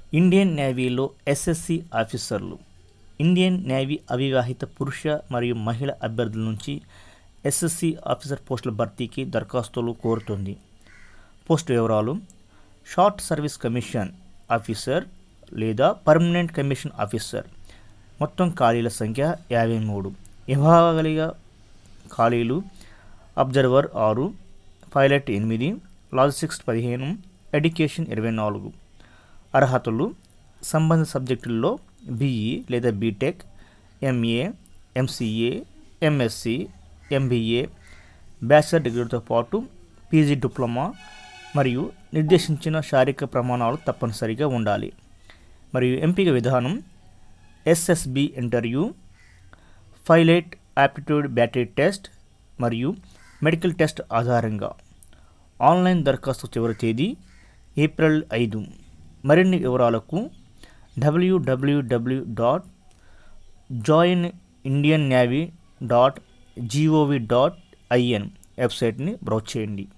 Indian నేవీలో SSC ఆఫీసర్లు Indian Navy అవివాహిత పురుష మరియు మహిళ అభ్యర్థుల నుంచి ఎస్ఎస్సి ఆఫీసర్ పోస్టుల భర్తీకి దరఖాస్తులు కోరుతుంది పోస్ట్ వివరాలు షార్ట్ సర్వీస్ కమిషన్ ఆఫీసర్ లేదా పర్మనెంట్ కమిషన్ ఆఫీసర్ మొత్తం ఖాళీల సంఖ్య యాభై మూడు విభాగాలుగా ఖాళీలు అబ్జర్వర్ ఆరు పైలట్ ఎనిమిది లాజిస్టిక్స్ పదిహేను ఎడ్యుకేషన్ ఇరవై నాలుగు అర్హతలు సంబంధిత సబ్జెక్టుల్లో బీఈ లేదా BTech MA MCA MSc MBA bachelor డిగ్రీతో పాటు పీజీ డిప్లొమా మరియు నిర్దేశించిన శారీరక ప్రమాణాలు తప్పనిసరిగా ఉండాలి మరియు ఎంపిక విధానం SSB interview pilot aptitude battery test మరియు మెడికల్ టెస్ట్ ఆధారంగా ఆన్లైన్ దరఖాస్తు చివరి తేదీ ఏప్రిల్ ఐదు మరిన్ని వివరాలకు WWW dot join Indian Navy dot GOV dot IN వెబ్సైట్ని బ్రౌజ్ చేయండి